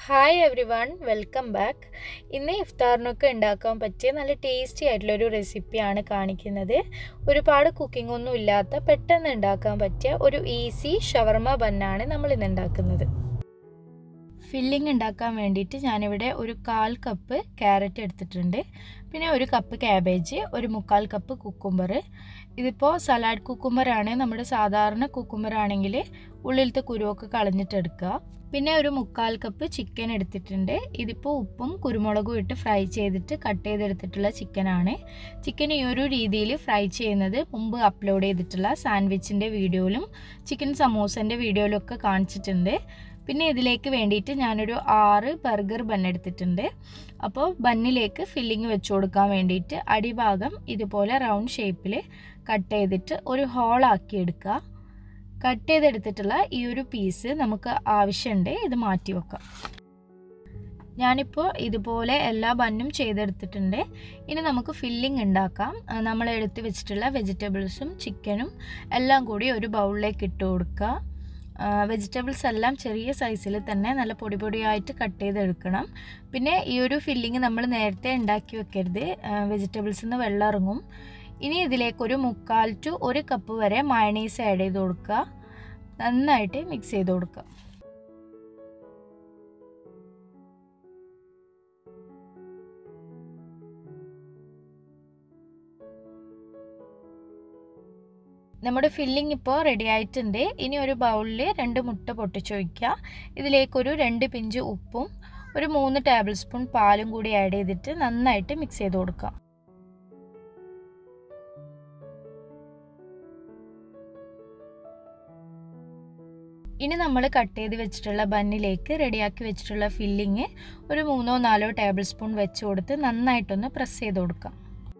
hi everyone welcome back ഇന്ന് ഇഫ്താറിനൊക്കെ ഉണ്ടാക്കാൻ പറ്റിയ നല്ല ടേസ്റ്റി ആയിട്ടുള്ളൊരു റെസിപ്പിയാണ് കാണിക്കുന്നത് ഒരുപാട് കുക്കിംഗ് ഒന്നും ഇല്ലാത്ത പെട്ടെന്ന് ഉണ്ടാക്കാൻ പറ്റിയ ഒരു ഈസി ഷവർമ ബന്നാണ് നമ്മൾ ഇന്ന് ഉണ്ടാക്കുന്നത് ഫില്ലിംഗ് ഉണ്ടാക്കാൻ വേണ്ടിയിട്ട് ഞാനിവിടെ ഒരു കാൽ കപ്പ് ക്യാരറ്റ് എടുത്തിട്ടുണ്ട് പിന്നെ ഒരു കപ്പ് ക്യാബേജ് ഒരു മുക്കാൽ കപ്പ് കുക്കുംബർ ഇതിപ്പോൾ സലാഡ് കുക്കുംബറാണ് നമ്മുടെ സാധാരണ കുക്കുംബർ ആണെങ്കിൽ ഉള്ളിലത്തെ കുരുവൊക്കെ കളഞ്ഞിട്ടെടുക്കുക പിന്നെ ഒരു മുക്കാൽ കപ്പ് ചിക്കൻ എടുത്തിട്ടുണ്ട് ഇതിപ്പോൾ ഉപ്പും കുരുമുളകും ഇട്ട് ഫ്രൈ ചെയ്തിട്ട് കട്ട് ചെയ്തെടുത്തിട്ടുള്ള ചിക്കനാണ് ചിക്കൻ ഈ ഒരു രീതിയിൽ ഫ്രൈ ചെയ്യുന്നത് മുമ്പ് അപ്ലോഡ് ചെയ്തിട്ടുള്ള സാൻഡ്വിച്ചിൻ്റെ വീഡിയോയിലും ചിക്കൻ സമോസൻ്റെ വീഡിയോയിലും ഒക്കെ കാണിച്ചിട്ടുണ്ട് പിന്നെ ഇതിലേക്ക് വേണ്ടിയിട്ട് ഞാനൊരു ആറ് ബർഗർ ബൺ എടുത്തിട്ടുണ്ട് അപ്പോൾ ബണ്ണിലേക്ക് ഫില്ലിങ് വെച്ച് കൊടുക്കാൻ വേണ്ടിയിട്ട് അടിഭാഗം ഇതുപോലെ റൗണ്ട് ഷേപ്പിൽ കട്ട് ചെയ്തിട്ട് ഒരു ഹോളാക്കി എടുക്കുക കട്ട് ചെയ്തെടുത്തിട്ടുള്ള ഈ ഒരു പീസ് നമുക്ക് ആവശ്യമുണ്ട് ഇത് മാറ്റി വെക്കാം ഞാനിപ്പോൾ ഇതുപോലെ എല്ലാ ബന്നും ചെയ്തെടുത്തിട്ടുണ്ട് ഇനി നമുക്ക് ഫില്ലിംഗ് ഉണ്ടാക്കാം നമ്മൾ എടുത്ത് വെച്ചിട്ടുള്ള വെജിറ്റബിൾസും ചിക്കനും എല്ലാം കൂടി ഒരു ബൗളിലേക്ക് ഇട്ട് കൊടുക്കുക വെജിറ്റബിൾസ് എല്ലാം ചെറിയ സൈസിൽ തന്നെ നല്ല പൊടി പൊടിയായിട്ട് കട്ട് ചെയ്തെടുക്കണം പിന്നെ ഈ ഒരു ഫില്ലിങ് നമ്മൾ നേരത്തെ ഉണ്ടാക്കി വെക്കരുത് വെജിറ്റബിൾസിൽ നിന്ന് വെള്ളം ഇറങ്ങും ഇനി ഇതിലേക്കൊരു മുക്കാൽ ടു ഒരു കപ്പ് വരെ മയണീസ് ആഡ് ചെയ്ത് കൊടുക്കുക നന്നായിട്ട് മിക്സ് ചെയ്ത് കൊടുക്കുക നമ്മുടെ ഫില്ലിംഗ് ഇപ്പോൾ റെഡി ആയിട്ടുണ്ട് ഇനി ഒരു ബൗളിൽ രണ്ട് മുട്ട പൊട്ടിച്ച് വയ്ക്കുക ഇതിലേക്കൊരു രണ്ട് പിഞ്ച് ഉപ്പും ഒരു മൂന്ന് ടേബിൾ സ്പൂൺ പാലും കൂടി ആഡ് ചെയ്തിട്ട് നന്നായിട്ട് മിക്സ് ചെയ്ത് കൊടുക്കാം ഇനി നമ്മൾ കട്ട് ചെയ്ത് വെച്ചിട്ടുള്ള ബന്നിലേക്ക് റെഡിയാക്കി വെച്ചിട്ടുള്ള ഫില്ലിങ് ഒരു മൂന്നോ നാലോ ടേബിൾ സ്പൂൺ വെച്ച് കൊടുത്ത് നന്നായിട്ടൊന്ന് പ്രസ് ചെയ്ത് കൊടുക്കാം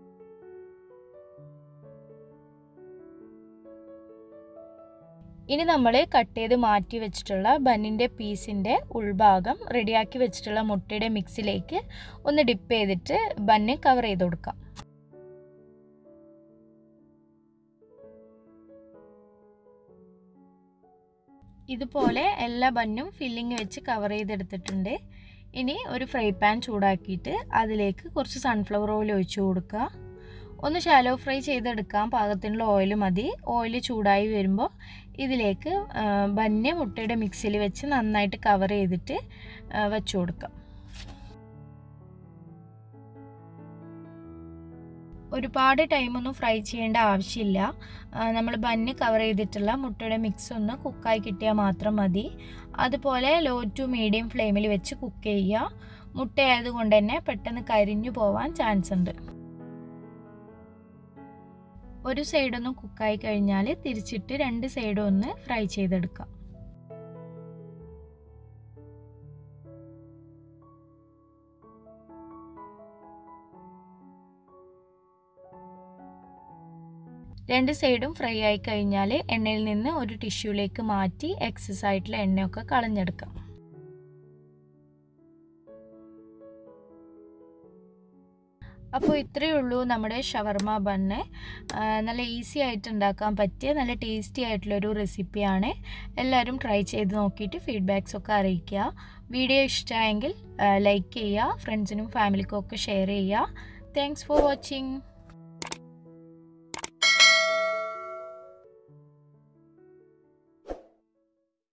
ഇനി നമ്മൾ കട്ട് ചെയ്ത് മാറ്റി വെച്ചിട്ടുള്ള ബന്നിൻ്റെ പീസിൻ്റെ ഉൾഭാഗം റെഡിയാക്കി വെച്ചിട്ടുള്ള മുട്ടയുടെ മിക്സിലേക്ക് ഒന്ന് ഡിപ്പ് ചെയ്തിട്ട് ബന്ന് കവർ ചെയ്ത് കൊടുക്കാം ഇതുപോലെ എല്ലാ ബന്നും ഫില്ലിങ് വെച്ച് കവർ ചെയ്തെടുത്തിട്ടുണ്ട് ഇനി ഒരു ഫ്രൈ പാൻ ചൂടാക്കിയിട്ട് അതിലേക്ക് കുറച്ച് സൺഫ്ലവർ ഓയിൽ ഒഴിച്ചു കൊടുക്കുക ഒന്ന് ഷാലോ ഫ്രൈ ചെയ്തെടുക്കാൻ പാകത്തിനുള്ള ഓയിൽ മതി ഓയിൽ ചൂടായി വരുമ്പോൾ ഇതിലേക്ക് ബന്ന് മുട്ടയുടെ മിക്സിയിൽ വെച്ച് നന്നായിട്ട് കവർ ചെയ്തിട്ട് വെച്ചു കൊടുക്കാം ഒരുപാട് ടൈമൊന്നും ഫ്രൈ ചെയ്യേണ്ട ആവശ്യമില്ല നമ്മൾ ബന്ന് കവർ ചെയ്തിട്ടുള്ള മുട്ടയുടെ മിക്സ് ഒന്ന് കുക്കായി കിട്ടിയാൽ മാത്രം മതി അതുപോലെ ലോ ടു മീഡിയം ഫ്ലെയിമിൽ വെച്ച് കുക്ക് ചെയ്യുക മുട്ട ആയതുകൊണ്ട് തന്നെ പെട്ടെന്ന് കരിഞ്ഞു പോവാൻ ചാൻസ് ഉണ്ട് ഒരു സൈഡൊന്ന് കുക്കായി കഴിഞ്ഞാൽ തിരിച്ചിട്ട് രണ്ട് സൈഡും ഒന്ന് ഫ്രൈ ചെയ്തെടുക്കാം രണ്ട് സൈഡും ഫ്രൈ ആയി കഴിഞ്ഞാൽ എണ്ണയിൽ നിന്ന് ഒരു ടിഷ്യൂലേക്ക് മാറ്റി എക്സസ് ആയിട്ടുള്ള എണ്ണയൊക്കെ കളഞ്ഞെടുക്കാം അപ്പോൾ ഇത്രയേ ഉള്ളൂ നമ്മുടെ ഷവർമ ബണ്ണ് നല്ല ഈസി ആയിട്ട് ഉണ്ടാക്കാൻ പറ്റിയ നല്ല ടേസ്റ്റി ആയിട്ടുള്ളൊരു റെസിപ്പിയാണ് എല്ലാവരും ട്രൈ ചെയ്ത് നോക്കിയിട്ട് ഫീഡ്ബാക്സ് ഒക്കെ അറിയിക്കുക വീഡിയോ ഇഷ്ടമായെങ്കിൽ ലൈക്ക് ചെയ്യുക ഫ്രണ്ട്സിനും ഫാമിലിക്കും ഒക്കെ ഷെയർ ചെയ്യുക താങ്ക്സ് ഫോർ വാച്ചിങ്